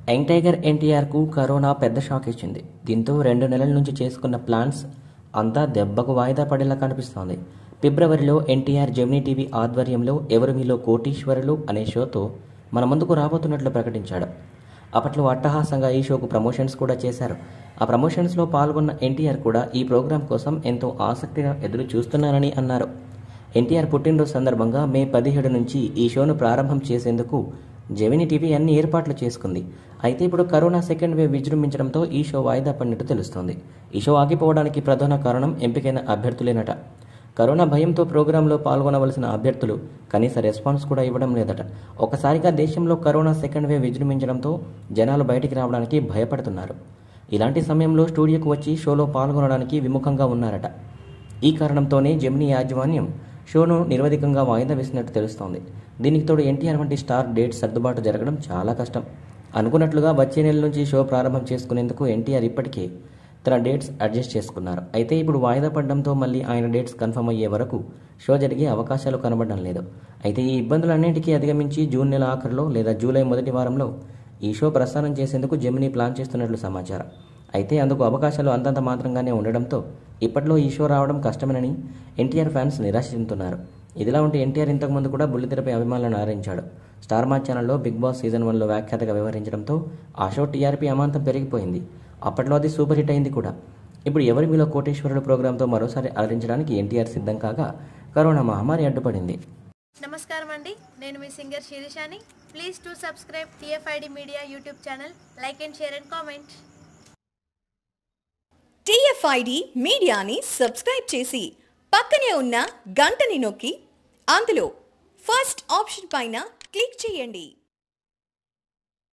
young tiger ఎన్టీఆర్కు corona పెద్ద shock ఇచ్చింది దీంతో రెండు నెలల నుంచి చేసుకున్న ప్లాన్స్ అంతా దెబ్బకు వాయిదా పడేలా కనిపిస్తోంది ఫిబ్రవరిలో ఎన్టీఆర్ జెమినీ టీవీ ఆధ్వర్యంలో ఎవరు మీలో కోటీశ్వరులు అనే షోతో మన ముందుకు రాబోతున్నట్లు ప్రకటించాడు అప్పట్లో అట్టహాసంగా ఈ షోకు ప్రమోషన్స్ కూడా చేశారు ఆ ప్రమోషన్స్లో పాల్గొన్న ఎన్టీఆర్ కూడా ఈ ప్రోగ్రాం కోసం ఎంతో ఆసక్తిగా ఎదురు చూస్తున్నానని అన్నారు ఎన్టీఆర్ పుట్టినరోజు సందర్భంగా మే పదిహేడు నుంచి ఈ షోను ప్రారంభం చేసేందుకు జెమిని టీవీ అన్ని ఏర్పాట్లు చేసుకుంది అయితే ఇప్పుడు కరోనా సెకండ్ వేవ్ విజృంభించడంతో ఈ షో వాయిదా పడినట్టు తెలుస్తోంది ఈ షో ఆగిపోవడానికి ప్రధాన కారణం ఎంపికైన అభ్యర్థులేనట కరోనా భయంతో ప్రోగ్రాంలో పాల్గొనవలసిన అభ్యర్థులు కనీస రెస్పాన్స్ కూడా ఇవ్వడం లేదట ఒకసారిగా దేశంలో కరోనా సెకండ్ వేవ్ విజృంభించడంతో జనాలు బయటికి రావడానికి భయపడుతున్నారు ఇలాంటి సమయంలో స్టూడియోకు వచ్చి షోలో పాల్గొనడానికి విముఖంగా ఉన్నారట ఈ కారణంతోనే జెమినీ యాజమాన్యం షోను నిరవధికంగా వాయిదా వేసినట్టు తెలుస్తోంది దీనికి తోడు ఎన్టీఆర్ వంటి స్టార్ డేట్స్ సర్దుబాటు జరగడం చాలా కష్టం అనుకున్నట్లుగా వచ్చే నెల నుంచి షో ప్రారంభం చేసుకునేందుకు ఎన్టీఆర్ ఇప్పటికే తన డేట్స్ అడ్జస్ట్ చేసుకున్నారు అయితే ఇప్పుడు వాయిదా పడడంతో మళ్ళీ ఆయన డేట్స్ కన్ఫర్మ్ అయ్యే వరకు షో జరిగే అవకాశాలు కనబడడం లేదు అయితే ఈ ఇబ్బందులన్నింటికీ అధిగమించి జూన్ నెల ఆఖరిలో లేదా జూలై మొదటి వారంలో ఈ షో ప్రసారం చేసేందుకు జెమినీ ప్లాన్ చేస్తున్నట్లు సమాచారం అయితే అందుకు అవకాశాలు అంతంత మాత్రంగానే ఉండడంతో ఇప్పట్లో ఈ షో రావడం కష్టమేనని ఎన్టీఆర్ ఫ్యాన్స్ నిరాశ చెందుతున్నారు ఇదిలా ఉంటే ఎన్టీఆర్ ఇంతకుముందు కూడా బుల్లితెరపై అభిమానులను ఆదరించాడు స్టార్ మా ఛానల్లో బిగ్ బాస్ సీజన్ వన్లో వ్యాఖ్యాతగా వ్యవహరించడంతో ఆ షో టీఆర్పీ అమాంతం పెరిగిపోయింది అప్పట్లో అది సూపర్ హిట్ అయింది కూడా ఇప్పుడు ఎవరి మీలో కోటేశ్వరుడు ప్రోగ్రాంతో మరోసారి అలరించడానికి ఎన్టీఆర్ సిద్ధం కాగా కరోనా మహమ్మారి అడ్డుపడింది నమస్కారం అండి నేను మీ సింగర్ శిరీషాని please to subscribe TFID media YouTube channel like and share and comment TFID మీడియాని సబ్స్క్రైబ్ చేసి పక్కనే ఉన్న గంటని నొక్కి అందులో ఫస్ట్ ఆప్షన్ పైన క్లిక్ చేయండి